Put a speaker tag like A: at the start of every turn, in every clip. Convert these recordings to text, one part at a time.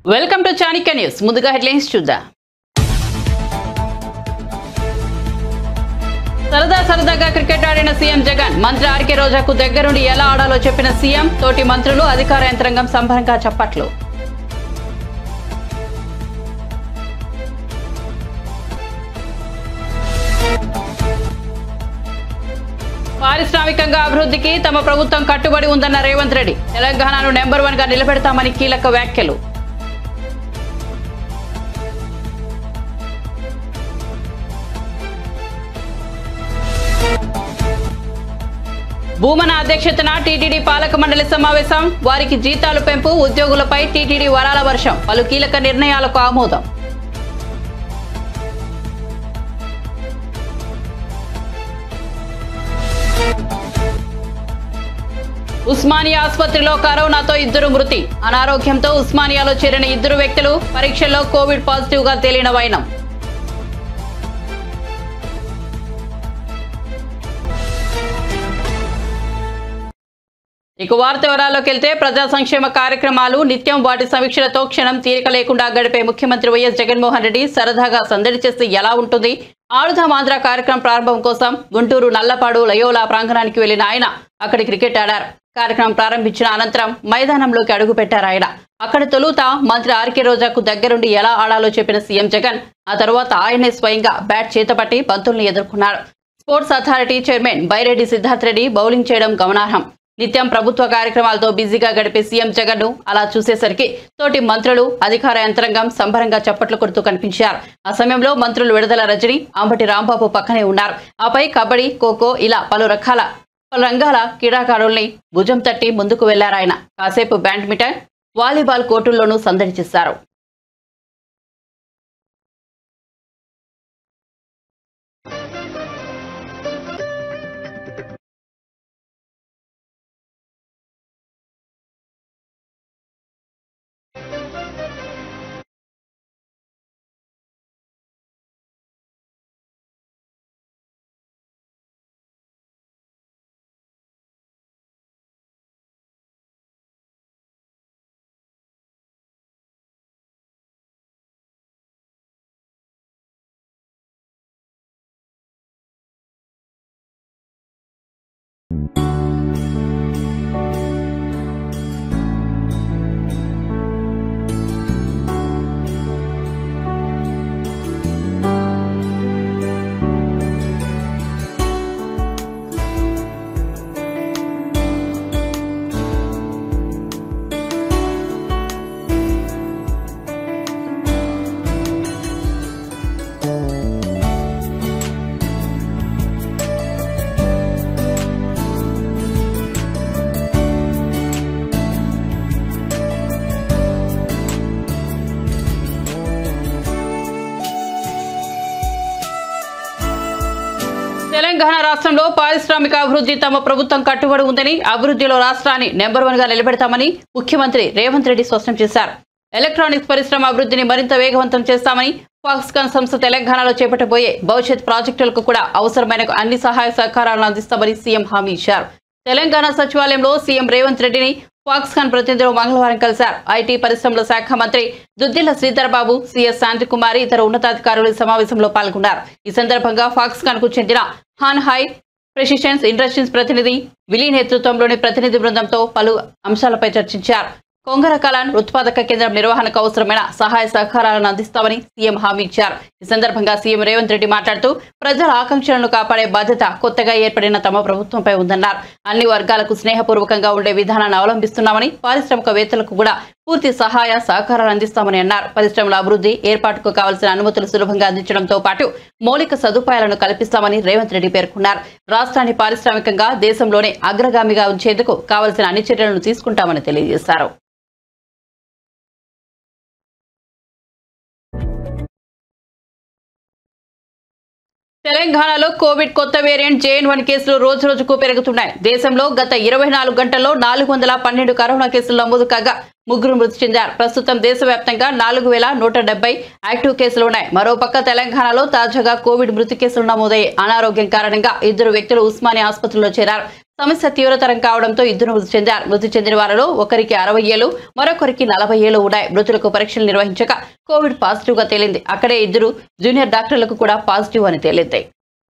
A: welcome to Chanakya news ముందుగా headlines చూద్దాం సరదా సరదాగా క్రికెట్ ఆడిన సీఎం జగన్ మంత్రి ఆర్కే రోజాకు దగ్గరుండి ఎలా ఆడాలో చెప్పిన సీఎం తోటి మంత్రులు అధికార యంత్రాంగం సంబరంగా చప్పట్లు పారిశ్రామికంగా అభివృద్ధికి తమ ప్రభుత్వం కట్టుబడి ఉందన్న రేవంత్ రెడ్డి తెలంగాణను నెంబర్ వన్ గా నిలబెడతామని కీలక వ్యాఖ్యలు భూమన అధ్యక్షతన టీటీడీ పాలక మండలి సమావేశం వారికి జీతాలు పెంపు ఉద్యోగులపై టీటీడీ వరాల వర్షం పలు కీలక నిర్ణయాలకు ఆమోదం ఉస్మానియా ఆసుపత్రిలో కరోనాతో ఇద్దరు మృతి అనారోగ్యంతో ఉస్మానియాలో చేరిన ఇద్దరు వ్యక్తులు పరీక్షల్లో కోవిడ్ పాజిటివ్ గా తేలిన వైనం ఇక వార్త వివరాల్లోకి వెళ్తే ప్రజా సంక్షేమ కార్యక్రమాలు నిత్యం వాటి సమీక్షలతో క్షణం తీరిక లేకుండా గడిపే ముఖ్యమంత్రి వైఎస్ జగన్మోహన్ రెడ్డి సరదాగా సందడి చేస్తే ఎలా ఉంటుంది ఆడుదాం ఆంధ్ర కార్యక్రమం ప్రారంభం కోసం గుంటూరు నల్లపాడు లయోలా ప్రాంగణానికి వెళ్లిన ఆయన అక్కడి క్రికెట్ ఆడారు కార్యక్రమం ప్రారంభించిన అనంతరం మైదానంలోకి అడుగు పెట్టారు ఆయన అక్కడ తొలుత మంత్రి ఆర్కే రోజాకు దగ్గరుండి ఎలా ఆడాలో చెప్పిన సీఎం జగన్ ఆ తర్వాత ఆయనే స్వయంగా బ్యాట్ చేతపట్టి బంతుల్ని ఎదుర్కొన్నారు sports authority chairman Byreddy Siddharth Reddy bowling చేయడం గమనార్హం నిత్యం ప్రభుత్వ కార్యక్రమాలతో బిజీగా గడిపే సీఎం జగన్ ను అలా చూసేసరికి తోటి మంత్రులు అధికార యంత్రాంగం సంబరంగా చప్పట్లు కొడుతూ కనిపించారు ఆ సమయంలో మంత్రులు విడుదల రజని అంబటి రాంబాబు పక్కనే ఉన్నారు ఆపై కబడ్డీ ఖోఖో ఇలా పలు రకాల పలు రంగాల క్రీడాకారుల్ని భుజం తట్టి ముందుకు వెళ్లారాయన కాసేపు బ్యాడ్మింటన్ వాలీబాల్ కోర్టుల్లోనూ సందడి చేశారు తెలంగాణ రాష్ట్రంలో పారిశ్రామిక అభివృద్ధి తమ ప్రభుత్వం కట్టుబడి ఉందని అభివృద్ధిలో రాష్ట్రాన్ని నెంబర్ వన్ గా నిలబెడతామని ముఖ్యమంత్రి రేవంత్ రెడ్డి స్పష్టం చేశారు ఎలక్ట్రానిక్స్ పరిశ్రమ అభివృద్ధిని మరింత వేగవంతం చేస్తామని ఫాక్స్కాన్ సంస్థ తెలంగాణలో చేపట్టబోయే భవిష్యత్ ప్రాజెక్టులకు కూడా అవసరమైన అన్ని సహాయ సహకారాలను అందిస్తామని సీఎం హామీ ఇచ్చారు తెలంగాణ సచివాలయంలో సీఎం రేవంత్ రెడ్డిని ఫాక్స్కాన్ ప్రతినిధులు మంగళవారం కలిశారు ఐటీ పరిశ్రమల శాఖ మంత్రి దుద్దిల్ల శ్రీధరబాబు సీఎస్ శాంతికుమారి ఇతర ఉన్నతాధికారులు ఈ సమావేశంలో పాల్గొన్నారు ఈ సందర్భంగా ఫాక్స్కాన్ కు చెందిన హాన్ హై ప్రెసిషన్స్ ఇండస్ట్రీస్ ప్రతినిధి విలీ నేతృత్వంలోని ప్రతినిధి బృందంతో పలు అంశాలపై చర్చించారు కొంగర కలాన్ ఉత్పాదక కేంద్రం నిర్వహణకు అవసరమైన సహాయ సహకారాలను అందిస్తామని సీఎం హామీ ఇచ్చారు ఈ సందర్భంగా సీఎం రేవంత్ రెడ్డి మాట్లాడుతూ ప్రజల ఆకాంక్షలను కాపాడే బాధ్యత కొత్తగా ఏర్పడిన తమ ప్రభుత్వంపై ఉందన్నారు అన్ని వర్గాలకు స్నేహపూర్వకంగా ఉండే విధానాన్ని అవలంబిస్తున్నామని పారిశ్రామికవేత్తలకు కూడా పూర్తి సహాయ సహకారాలు అందిస్తామని అన్నారు పరిశ్రమల అభివృద్ధి ఏర్పాటుకు కావాల్సిన అనుమతులు సులభంగా అందించడంతో పాటు మౌలిక సదుపాయాలను కల్పిస్తామని రేవంత్ రెడ్డి పేర్కొన్నారు రాష్ట్రాన్ని పారిశ్రామికంగా దేశంలోనే అగ్రగామిగా ఉంచేందుకు కావలసిన అన్ని చర్యలను తీసుకుంటామని తెలియజేశారు తెలంగాణలో కోవిడ్ కొత్త వేరియంట్ జేఎన్ వన్ కేసులు రోజు రోజుకు పెరుగుతున్నాయి దేశంలో గత ఇరవై నాలుగు గంటల్లో నాలుగు వందల పన్నెండు కరోనా కేసులు నమోదు కాగా ముగ్గురు మృతి చెందారు ప్రస్తుతం దేశవ్యాప్తంగా నాలుగు వేల నూట డెబ్బై యాక్టివ్ కేసులు ఉన్నాయి మరోపక్క తెలంగాణలో తాజాగా కోవిడ్ మృతి కేసులు నమోదయ్యాయి అనారోగ్యం కారణంగా ఇద్దరు వ్యక్తులు ఉస్మానియా ఆసుపత్రిలో చేరారు సమస్య తీవ్రతరం కావడంతో ఇద్దరు మృతి చెందారు మృతి చెందిన వారిలో ఒకరికి అరవై ఏళ్ళు మరొకరికి నలభై ఏళ్ళు ఉన్నాయి మృతులకు పరీక్షలు నిర్వహించగా కోవిడ్ పాజిటివ్ గా తేలింది అక్కడే ఇద్దరు జూనియర్ డాక్టర్లకు కూడా పాజిటివ్ అని తేలింది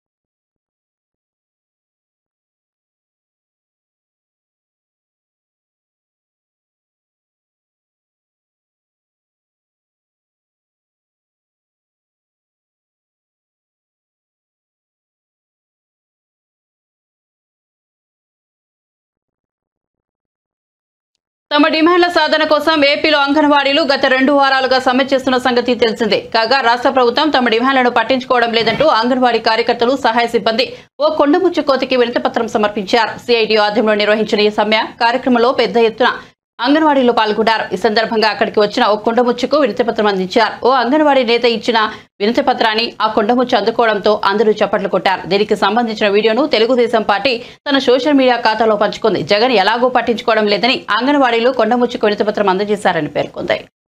A: తమ డిమాండ్ల సాధన కోసం ఏపీలో అంగన్వాడీలు గత రెండు వారాలుగా సమ్మె చేస్తున్న సంగతి తెలిసిందే కాగా రాష్ట్ర ప్రభుత్వం తమ డిమాండ్లను పట్టించుకోవడం లేదంటూ అంగన్వాడీ కార్యకర్తలు సహాయ సిబ్బంది ఓ కొండముచ్చు కోతికి వినతిపత్రం సమర్పించారు సిఐటి ఆధ్వర్యంలో నిర్వహించిన ఈ సమ్మె కార్యక్రమంలో పెద్ద ఎత్తున అంగన్వాడీలో పాల్గొన్నారు ఈ సందర్భంగా అక్కడికి వచ్చిన ఓ కొండముచ్చుకు వినతిపత్రం అందించారు ఓ అంగన్వాడీ నేత ఇచ్చిన వినతి పత్రాన్ని ఆ కొండముచ్చు అందుకోవడంతో అందరూ చప్పట్లు కొట్టారు దీనికి సంబంధించిన వీడియోను తెలుగుదేశం పార్టీ తన సోషల్ మీడియా ఖాతాలో పంచుకుంది జగన్ ఎలాగో పట్టించుకోవడం లేదని అంగన్వాడీలు కొండముచ్చుకు వినతిపత్రం అందజేశారని పేర్కొంది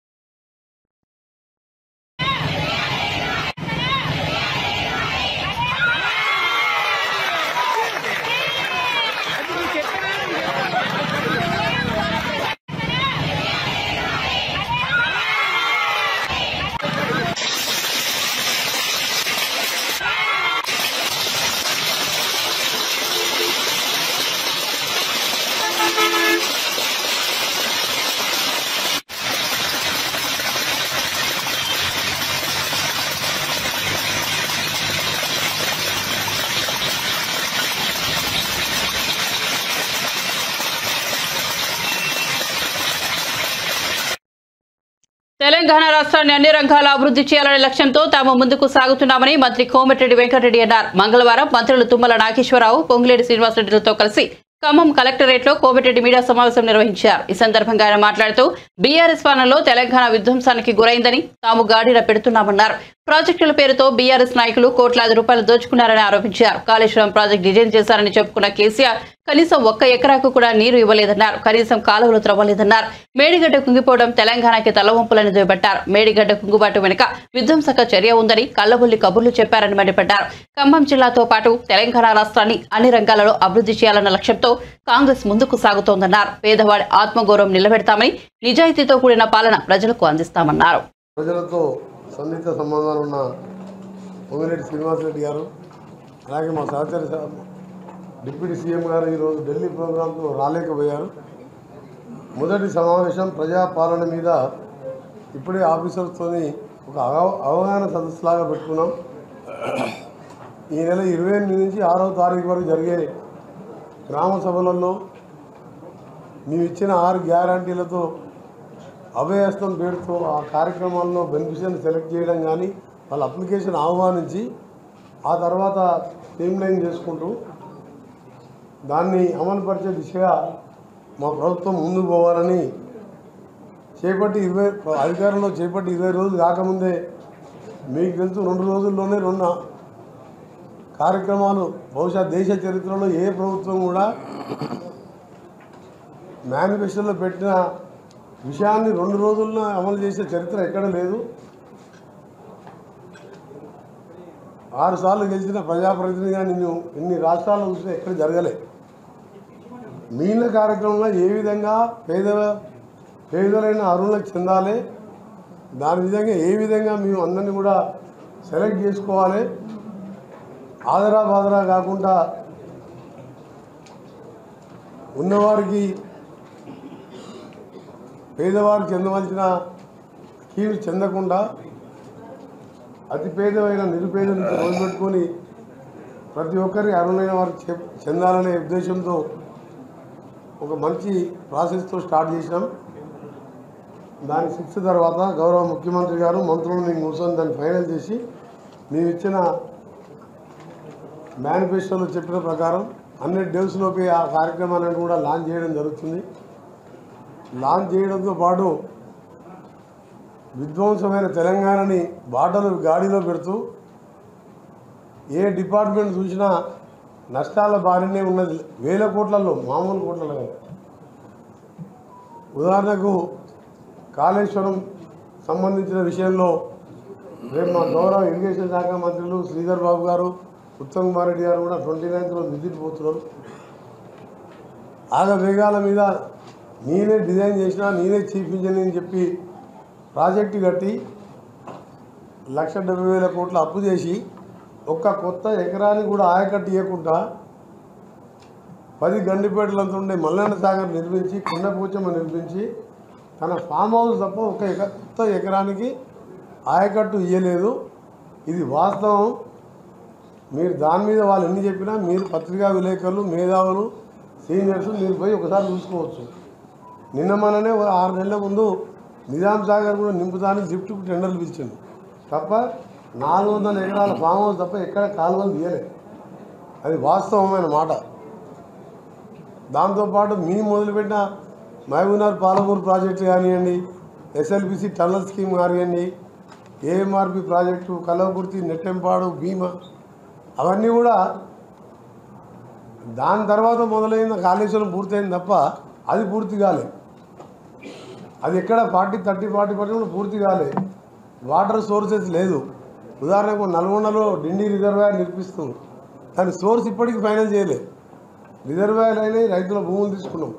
A: తెలంగాణ రాష్ట్రాన్ని అన్ని రంగాల అభివృద్ధి చేయాలనే లక్ష్యంతో తాము ముందుకు సాగుతున్నామని మంత్రి కోమటిరెడ్డి వెంకటరెడ్డి అన్నారు మంగళవారం మంత్రులు తుమ్మల నాగేశ్వరరావు పొంగులేటి శ్రీనివాసరెడ్డిలతో కలిసి ఖమ్మం కలెక్టరేట్ లో కోమటిరెడ్డి మీడియా సమావేశం నిర్వహించారు ఈ సందర్భంగా ఆయన మాట్లాడుతూ బీఆర్ఎస్ పాలనలో తెలంగాణ విధ్వంసానికి గురైందని తాము గాడిన పెడుతున్నామన్నారు ప్రాజెక్టుల పేరుతో బీఆర్ఎస్ నాయకులు కోట్లాది రూపాయలు దోచుకున్నారని ఆరోపించారు కాళేశ్వరం ప్రాజెక్టు డిజైన్ చేశారని చెప్పుకున్న కేసీఆర్ కనీసం ఒక్క ఎకరాకు కూడా నీరు ఇవ్వలేదన్నారు కనీసం కాలువలు త్రవ్వలేదన్నారు మేడిగడ్డ కుంగిపోవడం తెలంగాణకి తలవంపులని దుయ్యబట్టారు మేడిగడ్డ కుంగుబాటు వెనుక విధ్వంసక చర్య ఉందని కళ్ళబుల్లి కబుర్లు చెప్పారని మండిపడ్డారు ఖమ్మం జిల్లాతో పాటు తెలంగాణ రాష్ట్రాన్ని అన్ని రంగాలలో అభివృద్ధి చేయాలన్న లక్ష్యంతో కాంగ్రెస్ ముందుకు సాగుతోందన్నారు పేదవాడి ఆత్మగౌరవం నిలబెడతామని నిజాయితీతో కూడిన పాలన ప్రజలకు అందిస్తామన్నారు
B: ప్రజలతో సన్నిహిత సంబంధాలు ఉన్న పొంగిరెడ్డి శ్రీనివాసరెడ్డి గారు అలాగే మా సహచర స- డిప్యూటీ సీఎం గారు ఈరోజు ఢిల్లీ ప్రోగ్రాంతో రాలేకపోయారు మొదటి సమావేశం ప్రజాపాలన మీద ఇప్పుడే ఆఫీసర్తో ఒక అవ- అవగాహన సదస్సులాగా పెట్టుకున్నాం ఈ నెల ఇరవై ఎనిమిది నుంచి ఆరో తారీఖు వరకు జరిగే గ్రామ సభలలో మేము ఇచ్చిన ఆరు గ్యారంటీలతో అభయహస్తం పేరుతో ఆ కార్యక్రమాల్లో బెనిఫిషియర్ని సెలెక్ట్ చేయడం కానీ వాళ్ళ అప్లికేషన్ ఆహ్వానించి ఆ తర్వాత స్ట్రీమ్ లైన్ చేసుకుంటూ దాన్ని అమలుపరిచే దిశగా మా ప్రభుత్వం ముందుకు పోవాలని చేపట్టి ఇరవై అధికారంలో చేపట్టి ఇరవై రోజులు కాకముందే మీకు తెలుసు రెండు రోజుల్లోనే రెండు కార్యక్రమాలు బహుశా దేశ చరిత్రలో ఏ ప్రభుత్వం కూడా మేనిఫెస్టోలో పెట్టిన విషయాన్ని రెండు రోజుల్లో అమలు చేసే చరిత్ర ఎక్కడ లేదు ఆరు సార్లు గెలిచిన ప్రజాప్రతినిధిగా నిన్ను ఇన్ని రాష్ట్రాల్లో చూస్తే ఎక్కడ జరగలే మీన కార్యక్రమంలో ఏ విధంగా పేద పేదలైన అరువులకు చెందాలి దాని విధంగా ఏ విధంగా మేము అందరినీ కూడా సెలెక్ట్ చేసుకోవాలి ఆదరా బాదరా కాకుండా ఉన్నవారికి పేదవారు చెందవలసిన స్కీమ్స్ చెందకుండా అతి పేదమైన నిరుపేద నుంచి మొదలుపెట్టుకొని ప్రతి ఒక్కరి అర్హులైన వారికి చె- చెందాలనే ఉద్దేశంతో ఒక మంచి ప్రాసెస్తో స్టార్ట్ చేసినాం దాని శిక్ష తర్వాత గౌరవ ముఖ్యమంత్రి గారు మంత్రులు మేము కూర్చొని దాన్ని ఫైనల్ చేసి మేము ఇచ్చిన మేనిఫెస్టోలో చెప్పిన ప్రకారం హండ్రెడ్ డేస్లోపే ఆ కార్యక్రమాలను కూడా లాంచ్ చేయడం జరుగుతుంది లాంచ్ చేయడంతో పాటు విధ్వంసమైన తెలంగాణని బాటలు గాడిలో పెడుతూ ఏ డిపార్ట్మెంట్ చూసినా నష్టాల బారినే ఉన్నది వేల కోట్లలో మామూలు కోట్లలో కాదు ఉదాహరణకు కాళేశ్వరం సంబంధించిన విషయంలో రేపు మా గౌరవ ఇరిగేషన్ శాఖ మంత్రులు శ్రీధర్ బాబు గారు ఉత్తమ్ కుమార్ రెడ్డి గారు కూడా ట్వంటీ నైన్త్ రోజు విజిట్ పోతున్నారు ఆగవేగాల మీద నేనే డిజైన్ చేసిన నేనే చీఫ్ ఇంజనీర్ అని చెప్పి ప్రాజెక్టు కట్టి లక్ష డెబ్బై వేల కోట్ల అప్పు చేసి ఒక్క కొత్త ఎకరానికి కూడా ఆయకట్టు ఇవ్వకుండా పది గండిపేటలంత ఉండే మల్లన్న సాగర్ నిర్మించి కుండపూచమ్మ నిర్మించి తన ఫామ్ హౌస్ తప్ప ఒక ఎక కొత్త ఎకరానికి ఆయకట్టు ఇయ్యలేదు ఇది వాస్తవం మీరు దాని మీద వాళ్ళు ఎన్ని చెప్పినా మీరు పత్రికా విలేకరులు మేధావులు సీనియర్స్ మీరు పోయి ఒకసారి చూసుకోవచ్చు నిన్న మననే ఓ ఆరు నెలల ముందు నిజాం సాగర్ కూడా నింపుదానికి జిఫ్ట్కు టెండర్లు పిలిచింది తప్ప నాలుగు వందల ఎకరాల ఫామ్ హౌస్ తప్ప ఎక్కడ కాలువలు తీయలే అది వాస్తవమైన మాట దాంతోపాటు మీ మొదలుపెట్టిన మహబూబ్నగర్ పాలమూరు ప్రాజెక్టు కానివ్వండి ఎస్ఎల్బిసి టన్నల్ స్కీమ్ కానివ్వండి ఏఎంఆర్పి ప్రాజెక్టు కలవకుర్తి నెట్టెంపాడు భీమా అవన్నీ కూడా దాని తర్వాత మొదలైన కాళేశ్వరం పూర్తయింది తప్ప అది పూర్తి కాలే అది ఎక్కడ ఫార్టీ థర్టీ ఫార్టీ పర్సెంట్ పూర్తి కాలే వాటర్ సోర్సెస్ లేదు ఉదాహరణకు నల్గొండలో డిండి రిజర్వాయర్ నిర్మిస్తుంది దాని సోర్స్ ఇప్పటికీ ఫైనల్ చేయలే రిజర్వాయర్ అయినాయి రైతుల భూములు తీసుకున్నాం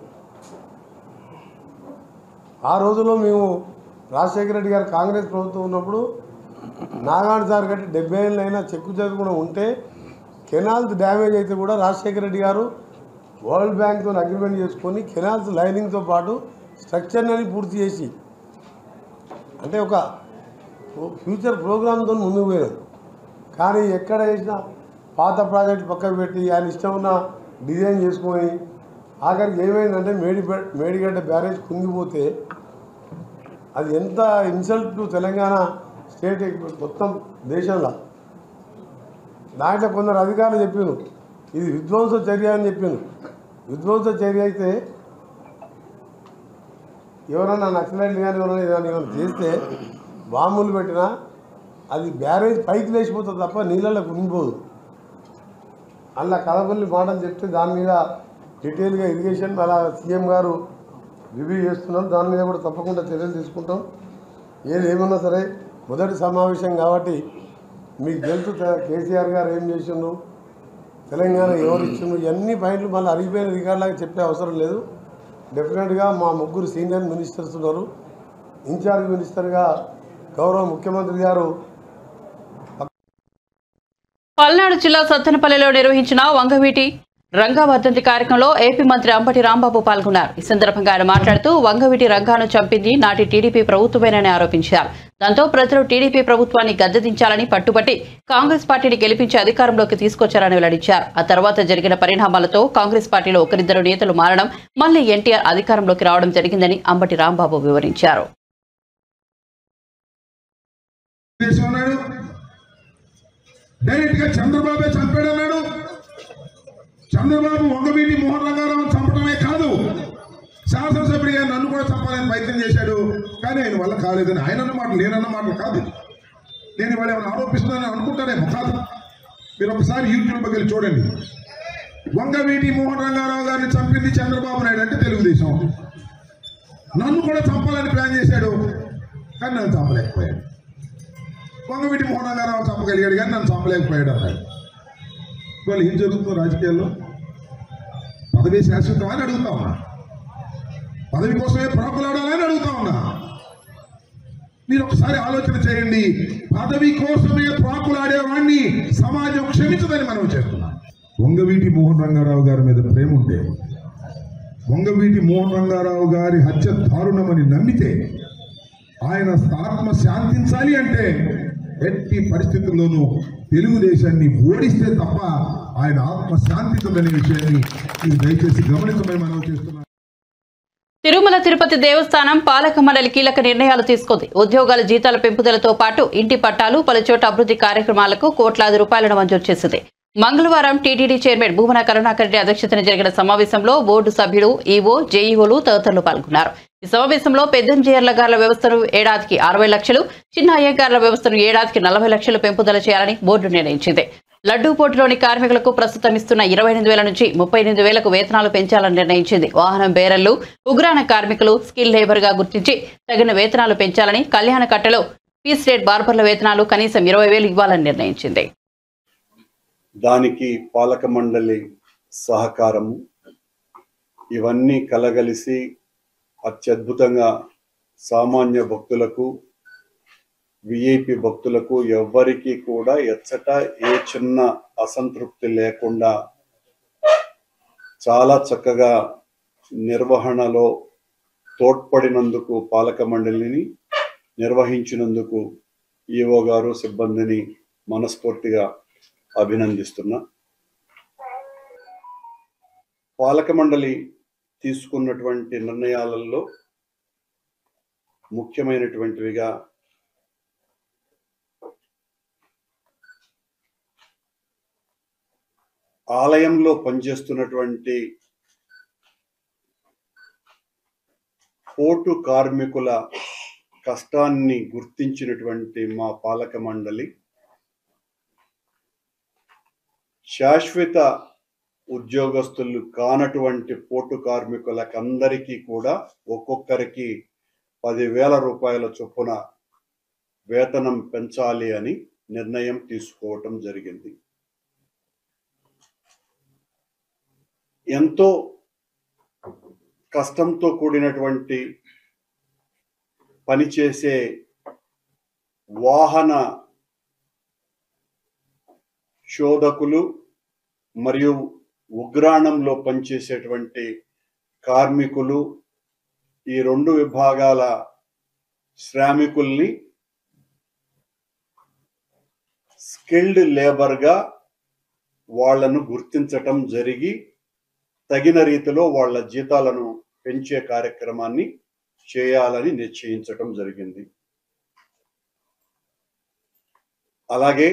B: ఆ రోజుల్లో మేము రాజశేఖర రెడ్డి గారు కాంగ్రెస్ ప్రభుత్వం ఉన్నప్పుడు నాగార్జున సార్ కట్టి డెబ్బై ఏళ్ళు అయినా చెక్కు చెదరకుండా ఉంటే కెనాల్స్ డ్యామేజ్ అయితే కూడా రాజశేఖర రెడ్డి గారు వరల్డ్ బ్యాంక్తో అగ్రిమెంట్ చేసుకొని కెనాల్స్ లైనింగ్తో పాటు స్ట్రక్చర్ని పూర్తి చేసి అంటే ఒక ఫ్యూచర్ ప్రోగ్రామ్తో ముందుకు పోయారు కానీ ఎక్కడ వేసినా పాత ప్రాజెక్ట్ పక్కకు పెట్టి ఆయన ఇష్టం ఉన్న డిజైన్ చేసుకొని ఆఖరికి ఏమైందంటే మేడిపే మేడిగడ్డ బ్యారేజ్ కుంగిపోతే అది ఎంత ఇన్సల్ట్ టు తెలంగాణ స్టేట్ మొత్తం దేశంలో దాంట్లో కొందరు అధికారులు చెప్పారు ఇది విధ్వంస చర్య అని చెప్పాను విధ్వంస చర్య అయితే ఎవరన్నా నక్సలైట్లు కానీ ఎవరైనా ఏదైనా ఏమైనా చేస్తే బాంబులు పెట్టినా అది బ్యారేజ్ పైకి లేచిపోతుంది తప్ప నీళ్ళలో కుంగిపోదు అలా కలపల్లి మాటలు చెప్తే దాని మీద డీటెయిల్గా ఇరిగేషన్ అలా సీఎం గారు రివ్యూ చేస్తున్నారు దాని మీద కూడా తప్పకుండా చర్యలు తీసుకుంటాం ఏది ఏమన్నా సరే మొదటి సమావేశం కాబట్టి మీకు తెలుసు తె- కేసీఆర్ గారు ఏం చేసిండ్రు తెలంగాణ ఎవరు ఇచ్చిండ్రు ఇవన్నీ పాయింట్లు మళ్ళీ అరిగిపోయిన రికార్డులాగా చెప్పే అవసరం లేదు డెఫినెట్గా మా ముగ్గురు సీనియర్ మినిస్టర్స్ ఉన్నారు ఇన్ఛార్జ్ మినిస్టర్గా గౌరవ ముఖ్యమంత్రి గారు
A: పల్నాడు జిల్లా సత్తెనపల్లిలో నిర్వహించిన వంగవీటి రంగా వర్ధంతి కార్యక్రమంలో ఏపీ మంత్రి అంబటి రాంబాబు పాల్గొన్నారు ఈ సందర్భంగా ఆయన మాట్లాడుతూ వంగవీటి రంగాను చంపింది నాటి టీడీపీ ప్రభుత్వమేనని ఆరోపించారు దాంతో ప్రజలు టీడీపీ ప్రభుత్వాన్ని గద్దెదించాలని పట్టుబట్టి కాంగ్రెస్ పార్టీని గెలిపించి అధికారంలోకి తీసుకొచ్చారని వెల్లడించారు ఆ తర్వాత జరిగిన పరిణామాలతో కాంగ్రెస్ పార్టీలో ఒకరిద్దరు నేతలు మారడం మళ్లీ ఎన్టీఆర్ అధికారంలోకి రావడం జరిగిందని అంబటి రాంబాబు వివరించారు
C: దేశం అన్నాడు డైరెక్ట్ గా చంద్రబాబే చంపాడు అన్నాడు చంద్రబాబు వంగవీటి మోహన్ రంగారావు చంపడమే కాదు శాసనసభ్యుడిగా నన్ను కూడా చంపాలని ప్రయత్నం చేశాడు కానీ ఆయన వల్ల కాలేదని ఆయన అన్న మాటలు నేనన్న మాటలు కాదు నేను ఇవాళ ఏమైనా ఆరోపిస్తున్నానని అనుకుంటానేమో కాదు మీరు ఒకసారి యూట్యూబ్ వెళ్ళి చూడండి వంగవీటి మోహన్ రంగారావు గారిని చంపింది చంద్రబాబు నాయుడు అంటే తెలుగుదేశం నన్ను కూడా చంపాలని ప్లాన్ చేశాడు కానీ నన్ను చంపలేకపోయాడు వంగవీటి మోహన్ రంగారావు చంపగలిగాడు కానీ నన్ను చంపలేకపోయాడు అన్నాడు ఇవాళ ఏం జరుగుతుందో రాజకీయాల్లో పదవి శాశ్వతం అని అడుగుతా ఉన్నా పదవి కోసమే ప్రాకులాడాలని అడుగుతా ఉన్నా మీరు ఒకసారి ఆలోచన చేయండి పదవి కోసమే ప్రాకులాడేవాడిని సమాజం క్షమించదని మనం చేస్తున్నాం వంగవీటి మోహన్ రంగారావు గారి మీద ప్రేమ ఉంటే వంగవీటి మోహన్ రంగారావు గారి హత్య దారుణమని నమ్మితే ఆయన ఆత్మ శాంతించాలి అంటే ఎట్టి పరిస్థితుల్లోనూ తెలుగుదేశాన్ని ఓడిస్తే తప్ప ఆయన ఆత్మ శాంతించదనే విషయాన్ని మీరు దయచేసి గమనించమని మనం చేస్తున్నాం
A: తిరుమల తిరుపతి దేవస్థానం పాలక మండలి కీలక నిర్ణయాలు తీసుకుంది ఉద్యోగాల జీతాల పెంపుదలతో పాటు ఇంటి పట్టాలు పలుచోట అభివృద్ధి కార్యక్రమాలకు కోట్లాది రూపాయలను మంజూరు చేసింది మంగళవారం టీటీడీ చైర్మన్ భూమన కరుణాకర్ రెడ్డి అధ్యక్షతన జరిగిన సమావేశంలో బోర్డు సభ్యులు ఈవో జేఈఓలు తదితరులు పాల్గొన్నారు ఈ సమావేశంలో పెద్దంజేర్లగార్ల వ్యవస్థను ఏడాదికి అరవై లక్షలు చిన్న అయ్యంగార్ల వ్యవస్థను ఏడాదికి నలభై లక్షలు పెంపుదల చేయాలని బోర్డు నిర్ణయించింది లడ్డూ పోర్టులోని కార్మికులకు ప్రస్తుతం ఇస్తున్న ఇరవై ఎనిమిది వేల నుంచి ముప్పై ఎనిమిది వేలకు వేతనాలు పెంచాలని నిర్ణయించింది వాహనం బేరర్లు ఉగ్రాణ కార్మికులు స్కిల్ లేబర్ గా గుర్తించి తగిన వేతనాలు పెంచాలని కళ్యాణ కట్టలో పీస్ రేట్ బార్బర్ల వేతనాలు కనీసం ఇరవై వేలు ఇవ్వాలని నిర్ణయించింది
D: దానికి పాలక మండలి సహకారము ఇవన్నీ కలగలిసి అత్యద్భుతంగా సామాన్య భక్తులకు విఐపి భక్తులకు ఎవ్వరికీ కూడా ఎచ్చట ఏ చిన్న అసంతృప్తి లేకుండా చాలా చక్కగా నిర్వహణలో తోడ్పడినందుకు పాలక మండలిని నిర్వహించినందుకు ఈఓ గారు సిబ్బందిని మనస్ఫూర్తిగా అభినందిస్తున్నా పాలక మండలి తీసుకున్నటువంటి నిర్ణయాలలో ముఖ్యమైనటువంటివిగా ఆలయంలో పనిచేస్తున్నటువంటి పోటు కార్మికుల కష్టాన్ని గుర్తించినటువంటి మా పాలక మండలి శాశ్వత ఉద్యోగస్తులు కానటువంటి పోటు కార్మికులకందరికీ కూడా ఒక్కొక్కరికి పదివేల రూపాయల చొప్పున వేతనం పెంచాలి అని నిర్ణయం తీసుకోవటం జరిగింది ఎంతో కష్టంతో కూడినటువంటి పనిచేసే వాహన శోధకులు మరియు ఉగ్రాణంలో పనిచేసేటువంటి కార్మికులు ఈ రెండు విభాగాల శ్రామికుల్ని స్కిల్డ్ లేబర్గా వాళ్ళను గుర్తించటం జరిగి తగిన రీతిలో వాళ్ళ జీతాలను పెంచే కార్యక్రమాన్ని చేయాలని నిశ్చయించటం జరిగింది అలాగే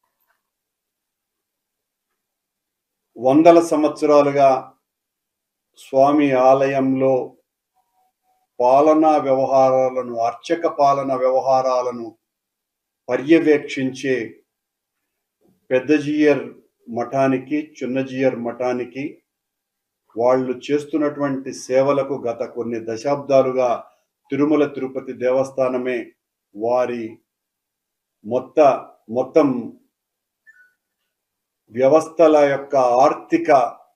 D: వందల సంవత్సరాలుగా స్వామి ఆలయంలో పాలనా వ్యవహారాలను అర్చక పాలన వ్యవహారాలను పర్యవేక్షించే పెద్దజీయర్ మఠానికి చిన్నజీయర్ మఠానికి వాళ్ళు చేస్తున్నటువంటి సేవలకు గత కొన్ని దశాబ్దాలుగా తిరుమల తిరుపతి దేవస్థానమే వారి మొత్త మొత్తం వ్యవస్థల యొక్క ఆర్థిక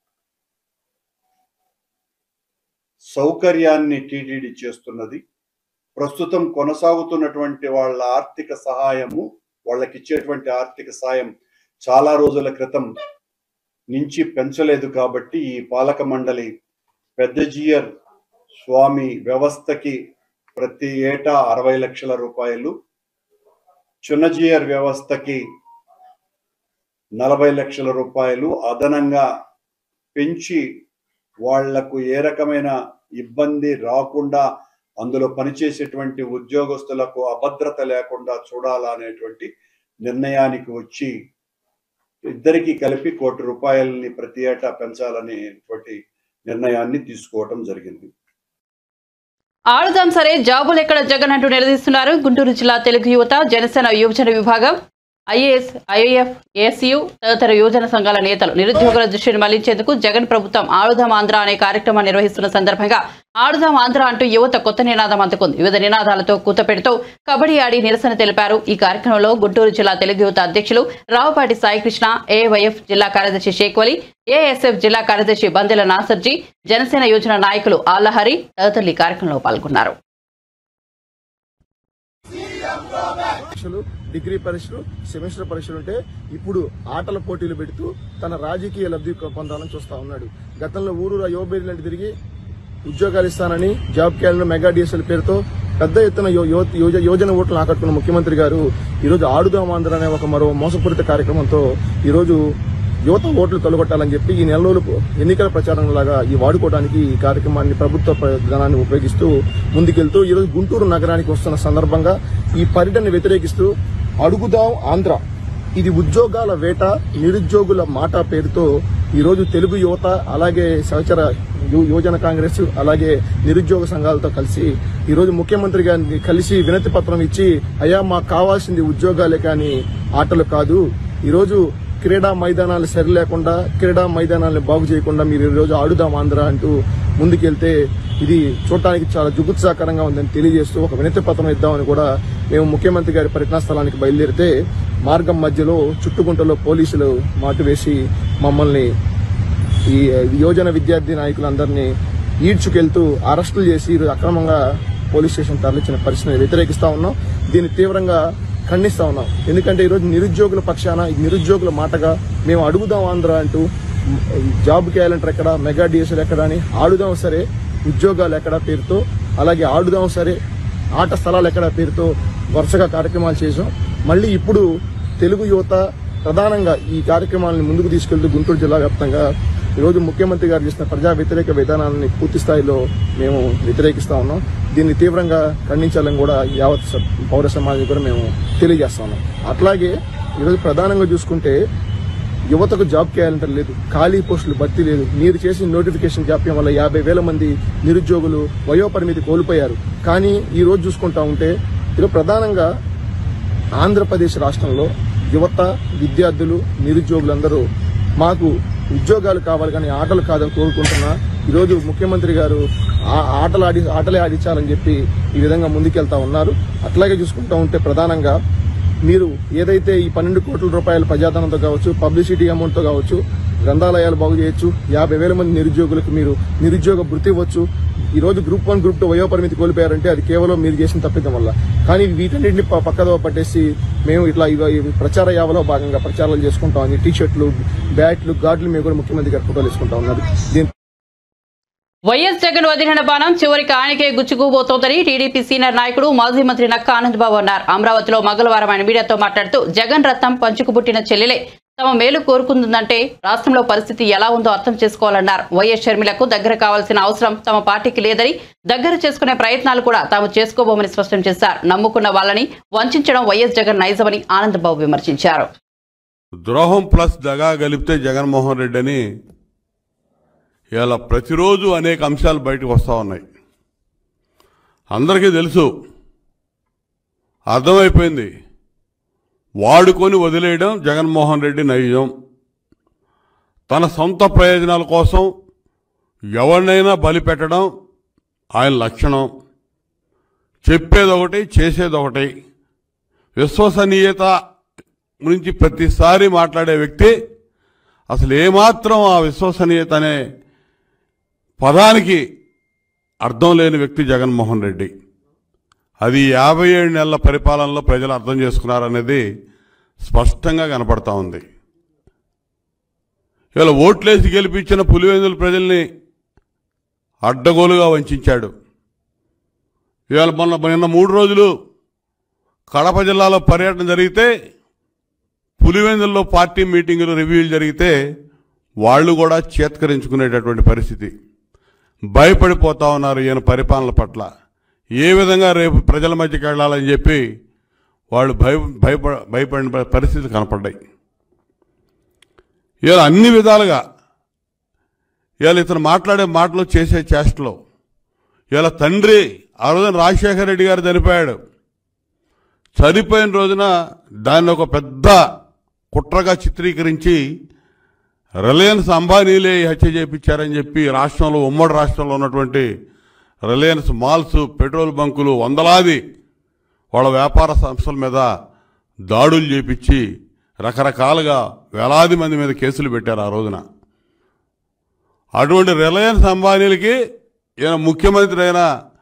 D: సౌకర్యాన్ని టీటీడీ చేస్తున్నది ప్రస్తుతం కొనసాగుతున్నటువంటి వాళ్ళ ఆర్థిక సహాయము వాళ్ళకి ఇచ్చేటువంటి ఆర్థిక సాయం చాలా రోజుల క్రితం నుంచి పెంచలేదు కాబట్టి ఈ పాలక మండలి పెద్దజీయర్ స్వామి వ్యవస్థకి ప్రతి ఏటా అరవై లక్షల రూపాయలు చిన్నజీయర్ వ్యవస్థకి నలభై లక్షల రూపాయలు అదనంగా పెంచి వాళ్లకు ఏ రకమైన ఇబ్బంది రాకుండా అందులో పనిచేసేటువంటి ఉద్యోగస్తులకు అభద్రత లేకుండా చూడాలనేటువంటి నిర్ణయానికి వచ్చి ఇద్దరికి కలిపి కోటి రూపాయలని ప్రతి ఏటా పెంచాలనేటువంటి నిర్ణయాన్ని తీసుకోవటం జరిగింది
A: ఆడుదాం సరే జాబులు ఎక్కడ జగన్ అంటూ నిలదీస్తున్నారు గుంటూరు జిల్లా తెలుగు యువత జనసేన యువజన విభాగం ఐఏఎస్ ఐఏఎఫ్ ఏసీయు తదితర యువజన సంఘాల నేతలు నిరుద్యోగుల దృష్టిని మళ్లించేందుకు జగన్ ప్రభుత్వం ఆడుదాం ఆంధ్ర అనే కార్యక్రమాన్ని నిర్వహిస్తున్న సందర్భంగా ఆడుదాం ఆంధ్ర అంటూ యువత కొత్త నినాదం అందుకుంది వివిధ నినాదాలతో కూతపెడుతూ కబడ్డీ ఆడి నిరసన తెలిపారు ఈ కార్యక్రమంలో గుంటూరు జిల్లా తెలుగు యువత అధ్యక్షులు రావుపాటి సాయికృష్ణ ఏవైఎఫ్ జిల్లా కార్యదర్శి షేక్వలి ఏఎస్ఎఫ్ జిల్లా కార్యదర్శి బందెల నాసర్జీ జనసేన యోజన నాయకులు ఆల్లహరి తదితరులు ఈ కార్యక్రమంలో పాల్గొన్నారు
E: పరీక్షలు డిగ్రీ పరీక్షలు సెమిస్టర్ పరీక్షలు ఉంటే ఇప్పుడు ఆటల పోటీలు పెడుతూ తన రాజకీయ లబ్ధి పొందాలని చూస్తా ఉన్నాడు గతంలో ఊరూరా యువబేరి లాంటి తిరిగి ఉద్యోగాలు ఇస్తానని జాబ్ క్యాలెండర్ మెగా డిఎస్ఎల్ పేరుతో పెద్ద ఎత్తున యో- యువ- యువజ- యువజన ఓట్లను ఆకట్టుకున్న ముఖ్యమంత్రి గారు ఈ రోజు ఆడుదాం ఆంధ్ర అనే ఒక మరో మోసపూరిత కార్యక్రమంతో ఈ రోజు యువత ఓట్లు తొలగొట్టాలని చెప్పి ఈ నెల రోజులు ఎన్నికల ప్రచారం లాగా ఈ వాడుకోవడానికి ఈ కార్యక్రమాన్ని ప్రభుత్వ ప్ర- ధనాన్ని ఉపయోగిస్తూ ముందుకెళ్తూ ఈ రోజు గుంటూరు నగరానికి వస్తున్న సందర్భంగా ఈ పర్యటన వ్యతిరేకిస్తూ అడుగుదాం ఆంధ్ర ఇది ఉద్యోగాల వేట నిరుద్యోగుల మాట పేరుతో ఈ రోజు తెలుగు యువత అలాగే సహచర యు- యువజన కాంగ్రెస్ అలాగే నిరుద్యోగ సంఘాలతో కలిసి ఈ రోజు ముఖ్యమంత్రి గారిని కలిసి వినతి పత్రం ఇచ్చి అయ్యా మాకు కావాల్సింది ఉద్యోగాలే కానీ ఆటలు కాదు ఈ రోజు క్రీడా మైదానాలు సరి లేకుండా క్రీడా మైదానాలను బాగు చేయకుండా మీరు ఈ రోజు ఆడుదాం ఆంధ్ర అంటూ ముందుకెళ్తే ఇది చూడటానికి చాలా జుగుత్సాకరంగా ఉందని తెలియజేస్తూ ఒక వినతి పత్రం ఇద్దామని కూడా మేము ముఖ్యమంత్రి గారి పర్యటన స్థలానికి బయలుదేరితే మార్గం మధ్యలో చుట్టుగుంటలో పోలీసులు మాటు వేసి మమ్మల్ని ఈ యోజన విద్యార్థి నాయకులందరినీ ఈడ్చుకెళ్తూ అరెస్టులు చేసి ఈరోజు అక్రమంగా పోలీస్ స్టేషన్ తరలించిన పరిస్థితిని వ్యతిరేకిస్తా ఉన్నాం దీన్ని తీవ్రంగా ఖండిస్తా ఉన్నాం ఎందుకంటే ఈరోజు నిరుద్యోగుల పక్షాన ఈ నిరుద్యోగుల మాటగా మేము అడుగుదాం ఆంధ్ర అంటూ జాబ్ క్యాలెండర్ ఎక్కడ మెగా డిఎస్ఎల్ ఎక్కడ అని ఆడుదాం సరే ఉద్యోగాలు ఎక్కడ పేరుతో అలాగే ఆడుదాం సరే ఆట స్థలాలు ఎక్కడ పేరుతో వరుసగా కార్యక్రమాలు చేసాం మళ్ళీ ఇప్పుడు తెలుగు యువత ప్రధానంగా ఈ కార్యక్రమాలను ముందుకు తీసుకెళ్తూ గుంటూరు జిల్లా వ్యాప్తంగా ఈరోజు ముఖ్యమంత్రి గారు చేసిన ప్రజా వ్యతిరేక విధానాన్ని పూర్తి స్థాయిలో మేము వ్యతిరేకిస్తా ఉన్నాం దీన్ని తీవ్రంగా ఖండించాలని కూడా యావత్ స- పౌర సమాజం కూడా మేము తెలియజేస్తా ఉన్నాం అట్లాగే ఈరోజు ప్రధానంగా చూసుకుంటే యువతకు జాబ్ క్యాలెండర్ లేదు ఖాళీ పోస్టులు భర్తీ లేదు మీరు చేసిన నోటిఫికేషన్ జాప్యం వల్ల యాభై వేల మంది నిరుద్యోగులు వయోపరిమితి కోల్పోయారు కానీ ఈ రోజు చూసుకుంటా ఉంటే ఈరోజు ప్రధానంగా ఆంధ్రప్రదేశ్ రాష్ట్రంలో యువత విద్యార్థులు నిరుద్యోగులందరూ మాకు ఉద్యోగాలు కావాలి కానీ ఆటలు కాదని కోరుకుంటున్నా ఈరోజు ముఖ్యమంత్రి గారు ఆ- ఆటలు ఆడి ఆటలే ఆడించాలని చెప్పి ఈ విధంగా ముందుకెళ్తా ఉన్నారు అట్లాగే చూసుకుంటా ఉంటే ప్రధానంగా మీరు ఏదైతే ఈ పన్నెండు కోట్ల రూపాయల ప్రజాధనంతో కావచ్చు పబ్లిసిటీ అమౌంట్తో కావచ్చు గ్రంథాలయాలు బాగు చేయొచ్చు యాభై వేల మంది నిరుద్యోగులకు మీరు నిరుద్యోగ భృతి ఇవ్వచ్చు ఈ రోజు గ్రూప్ వన్ గ్రూప్ టూ వయోపరిమితి కోల్పోయారంటే అది కేవలం మీరు చేసిన తప్పిదం వల్ల కానీ వీటన్నింటిని ప- పక్కదో పట్టేసి మేము ఇట్లా ఇవ- ఇవి ప్రచార యావలో భాగంగా ప్రచారాలు చేసుకుంటాం టీ షర్ట్లు బ్యాట్లు గార్డులు మేము కూడా ముఖ్యమంత్రి గారు ఫోటోలు వేసుకుంటా ఉన్నారు దీని
A: వైఎస్ జగన్ వదిలిన బాణం చివరికి ఆయనకే గుచ్చుకుపోతోందని టీడీపీ సీనియర్ నాయకుడు మాజీ మంత్రి నక్క ఆనందబాబు అన్నారు అమరావతిలో మంగళవారం ఆయన మీడియాతో మాట్లాడుతూ జగన్ రత్నం పంచుకు పుట్టిన చెల్లెలే తమ మేలు కోరుకుందంటే రాష్ట్రంలో పరిస్థితి ఎలా ఉందో అర్థం చేసుకోవాలన్నారు వైఎస్ షర్మిలకు దగ్గర కావాల్సిన అవసరం తమ పార్టీకి లేదని దగ్గర చేసుకునే ప్రయత్నాలు కూడా తాము చేసుకోబోమని స్పష్టం చేశారు నమ్ముకున్న వాళ్ళని వంచడం వైఎస్ జగన్ నైజమని ఆనందబాబు విమర్శించారు
F: ద్రోహం ప్లస్ దగా కలిపితే జగన్మోహన్ రెడ్డి అని ఇలా ప్రతిరోజు అనేక అంశాలు బయటకు వస్తూ ఉన్నాయి అందరికీ తెలుసు అర్థమైపోయింది వాడుకొని వదిలేయడం జగన్మోహన్ రెడ్డి నైజం తన సొంత ప్రయోజనాల కోసం ఎవరినైనా బలి పెట్టడం ఆయన లక్షణం చెప్పేదొకటి చేసేదొకటి విశ్వసనీయత గురించి ప్రతిసారి మాట్లాడే వ్యక్తి అసలు ఏమాత్రం ఆ విశ్వసనీయత అనే పదానికి అర్థం లేని వ్యక్తి జగన్మోహన్ రెడ్డి అది యాభై ఏడు నెలల పరిపాలనలో ప్రజలు అర్థం చేసుకున్నారనేది స్పష్టంగా కనపడతా ఉంది ఇవాళ ఓట్లేసి గెలిపించిన పులివెందుల ప్రజల్ని అడ్డగోలుగా వంచాడు ఇవాళ మొన్న నిన్న మూడు రోజులు కడప జిల్లాలో పర్యటన జరిగితే పులివెందుల్లో పార్టీ మీటింగులు రివ్యూలు జరిగితే వాళ్ళు కూడా చేత్కరించుకునేటటువంటి పరిస్థితి భయపడిపోతా ఉన్నారు ఈయన పరిపాలన పట్ల ఏ విధంగా రేపు ప్రజల మధ్యకి వెళ్ళాలని చెప్పి వాళ్ళు భయ భయప భయపడిన పరిస్థితి కనపడ్డాయి ఇవాళ అన్ని విధాలుగా ఇవాళ ఇతను మాట్లాడే మాటలు చేసే చేష్టలు ఇవాళ తండ్రి ఆ రోజున రాజశేఖర రెడ్డి గారు చనిపోయాడు చనిపోయిన రోజున దాన్ని ఒక పెద్ద కుట్రగా చిత్రీకరించి రిలయన్స్ అంబానీలే ఈ హత్య చేపించారని చెప్పి రాష్ట్రంలో ఉమ్మడి రాష్ట్రంలో ఉన్నటువంటి రిలయన్స్ మాల్స్ పెట్రోల్ బంకులు వందలాది వాళ్ళ వ్యాపార సంస్థల మీద దాడులు చేపించి రకరకాలుగా వేలాది మంది మీద కేసులు పెట్టారు ఆ రోజున అటువంటి రిలయన్స్ అంబానీలకి ఈయన ముఖ్యమంత్రి అయిన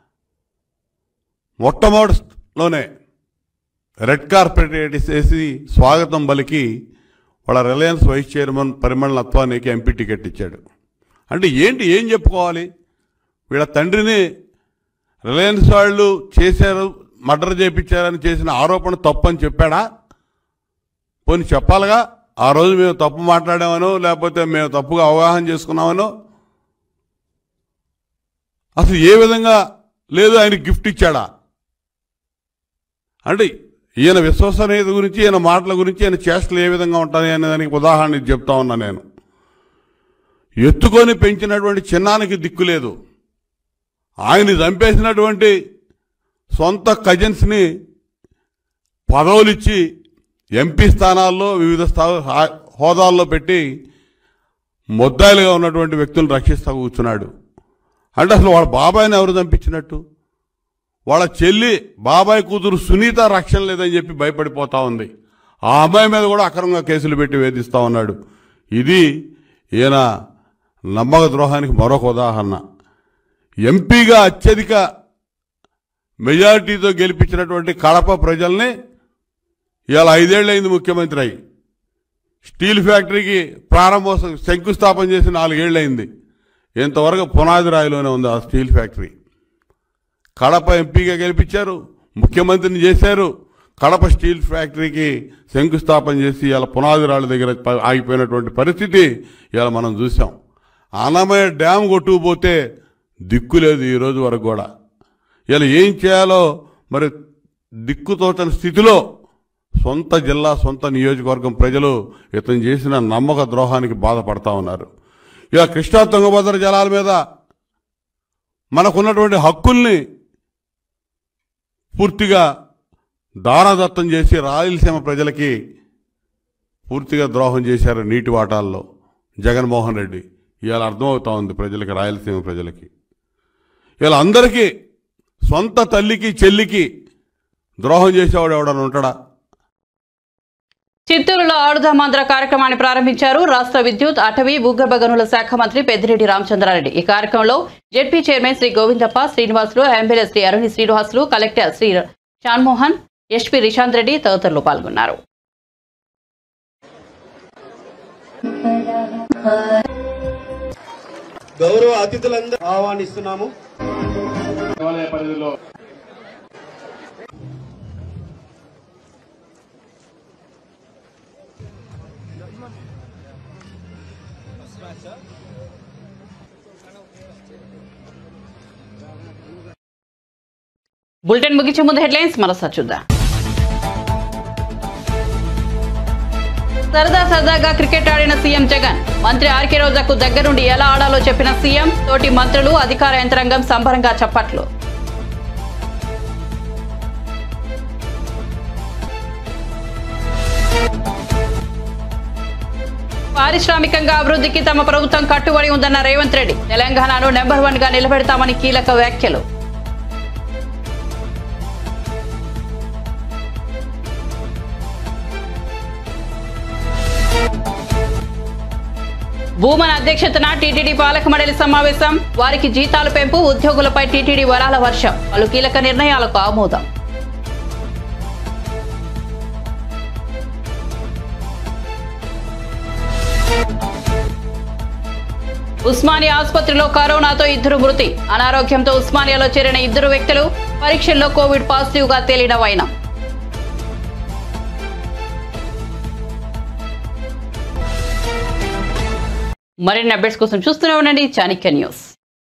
F: మొట్టమొదటిలోనే రెడ్ కార్పెట్ వేసి స్వాగతం పలికి వాళ్ళ రిలయన్స్ వైస్ చైర్మన్ పరిమళ నత్వానికి ఎంపీ టికెట్ ఇచ్చాడు అంటే ఏంటి ఏం చెప్పుకోవాలి వీళ్ళ తండ్రిని రిలయన్స్ వాళ్ళు చేశారు మర్డర్ చేపించారని చేసిన ఆరోపణ తప్పు అని చెప్పాడా పోనీ చెప్పాలిగా ఆ రోజు మేము తప్పు మాట్లాడామనో లేకపోతే మేము తప్పుగా అవగాహన చేసుకున్నామనో అసలు ఏ విధంగా లేదు ఆయన గిఫ్ట్ ఇచ్చాడా అంటే ఈయన విశ్వసనీయత గురించి ఈయన మాటల గురించి ఈయన చేష్టలు ఏ విధంగా ఉంటాయి అనే దానికి ఉదాహరణ ఇది చెప్తా ఉన్నా నేను ఎత్తుకొని పెంచినటువంటి చిన్నానికి దిక్కు లేదు ఆయన చంపేసినటువంటి సొంత కజిన్స్ని పదవులిచ్చి ఎంపీ స్థానాల్లో వివిధ స్థా హా- హోదాల్లో పెట్టి ముద్దాయిలుగా ఉన్నటువంటి వ్యక్తులను రక్షిస్తా కూర్చున్నాడు అంటే అసలు వాళ్ళ బాబాయిని ఎవరు చంపించినట్టు వాళ్ళ చెల్లి బాబాయ్ కూతురు సునీత రక్షణ లేదని చెప్పి భయపడిపోతా ఉంది ఆ అమ్మాయి మీద కూడా అక్రమంగా కేసులు పెట్టి వేధిస్తా ఉన్నాడు ఇది ఈయన నమ్మక ద్రోహానికి మరొక ఉదాహరణ ఎంపీగా అత్యధిక మెజారిటీతో గెలిపించినటువంటి కడప ప్రజల్ని ఇవాళ ఐదేళ్లైంది ముఖ్యమంత్రి అయి స్టీల్ ఫ్యాక్టరీకి ప్రారంభోత్సవం శంకుస్థాపన చేసి నాలుగేళ్లైంది ఇంతవరకు పునాది రాయిలోనే ఉంది ఆ స్టీల్ ఫ్యాక్టరీ కడప ఎంపీగా గెలిపించారు ముఖ్యమంత్రిని చేశారు కడప స్టీల్ ఫ్యాక్టరీకి శంకుస్థాపన చేసి ఇలా పునాది రాళ్ళ దగ్గర ప- ఆగిపోయినటువంటి పరిస్థితి ఇలా మనం చూసాం అన్నమయ్య డ్యామ్ కొట్టుకుపోతే దిక్కు లేదు ఈ రోజు వరకు కూడా ఇలా ఏం చేయాలో మరి దిక్కుతోచని స్థితిలో సొంత జిల్లా సొంత నియోజకవర్గం ప్రజలు ఇతను చేసిన నమ్మక ద్రోహానికి బాధపడతా ఉన్నారు ఇక కృష్ణా తుంగభద్ర జలాల మీద మనకున్నటువంటి హక్కుల్ని పూర్తిగా దానదత్తం చేసి రాయలసీమ ప్రజలకి పూర్తిగా ద్రోహం చేశారు నీటి వాటాల్లో జగన్మోహన్ రెడ్డి ఇవాళ అర్థమవుతా ఉంది ప్రజలకి రాయలసీమ ప్రజలకి ఇలా అందరికీ సొంత తల్లికి చెల్లికి ద్రోహం చేసేవాడు ఎవడన్నా ఉంటాడా
A: చిత్తూరులో ఆడుదామాంధ్ర కార్యక్రమాన్ని ప్రారంభించారు రాష్ట్ర విద్యుత్ అటవీ భూగర్భ గనుల శాఖ మంత్రి పెద్దిరెడ్డి రామచంద్రారెడ్డి ఈ కార్యక్రమంలో ZP chairman Shri Govindappa Srinivasulu MLA Shri Aruni Srinivasulu collector Shri Shanmohan SP Rishanth Reddy తదితరులు పాల్గొన్నారు
G: గౌరవ అతిథులందరూ ఆహ్వానిస్తున్నాము
A: బులెటిన్ ముగించే ముందు హెడ్లైన్స్ మరోసారి చూద్దాం సరదా సరదాగా క్రికెట్ ఆడిన సీఎం జగన్ మంత్రి ఆర్కే రోజాకు దగ్గరుండి ఎలా ఆడాలో చెప్పిన సీఎం తోటి మంత్రులు అధికార యంత్రాంగం సంబరంగా చప్పట్లు పారిశ్రామికంగా అభివృద్ధికి తమ ప్రభుత్వం కట్టుబడి ఉందన్న రేవంత్ రెడ్డి తెలంగాణను నెంబర్ వన్ గా నిలబెడతామని కీలక వ్యాఖ్యలు భూమన్ అధ్యక్షతన టీటీడీ పాలక మండలి సమావేశం వారికి జీతాలు పెంపు ఉద్యోగులపై టీటీడీ వరాల వర్షం పలు కీలక నిర్ణయాలకు ఆమోదం ఉస్మానియా ఆసుపత్రిలో కరోనాతో ఇద్దరు మృతి అనారోగ్యంతో ఉస్మానియాలో చేరిన ఇద్దరు వ్యక్తులు పరీక్షల్లో కోవిడ్ పాజిటివ్ గా తేలిన వైనం మరిన్ని అప్డేట్స్ కోసం చూస్తూనే ఉండండి చాణిక్య న్యూస్